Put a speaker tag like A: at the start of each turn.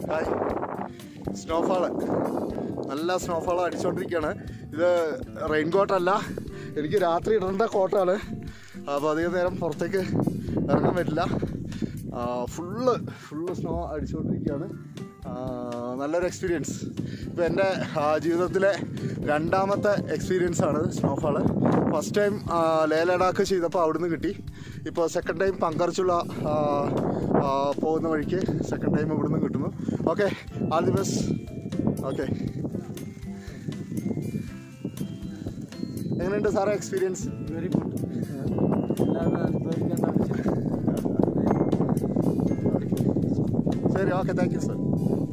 A: hi സ്നോഫാള് നല്ല snowfall അടിച്ചുകൊണ്ടിരിക്കുകയാണ് ഇത് rain കോട്ടല്ല എനിക്ക് രാത്രി ഇടേണ്ട കോട്ടാണ് അപ്പോൾ അധികം നേരം പുറത്തേക്ക് ഇറങ്ങാൻ പറ്റില്ല ഫുള്ള് ഫുള്ള് സ്നോ അടിച്ചുകൊണ്ടിരിക്കുകയാണ് ആ, നല്ലൊരു എക്സ്പീരിയൻസ് ഇപ്പോൾ എൻ്റെ ആ, ജീവിതത്തിലെ രണ്ടാമത്തെ എക്സ്പീരിയൻസ് ആണ് snowfall first time Leh Ladakh ചെയ്തപ്പോൾ അവിടുന്ന് കിട്ടി ഇപ്പോൾ സെക്കൻഡ് ടൈം പങ്കർച്ചുള്ള ആ, ആ, പോകുന്ന വഴിക്ക് സെക്കൻഡ് ടൈം ഇവിടുന്ന് കിട്ടുന്നു okay all the best okay എങ്ങനെയുണ്ട് സാറേ എക്സ്പീരിയൻസ്
B: വെരി ഗുഡ് എല്ലാവരും അനുഭവിക്കേണ്ട ആവശ്യം
A: ശരി ഓക്കെ താങ്ക് യു സർ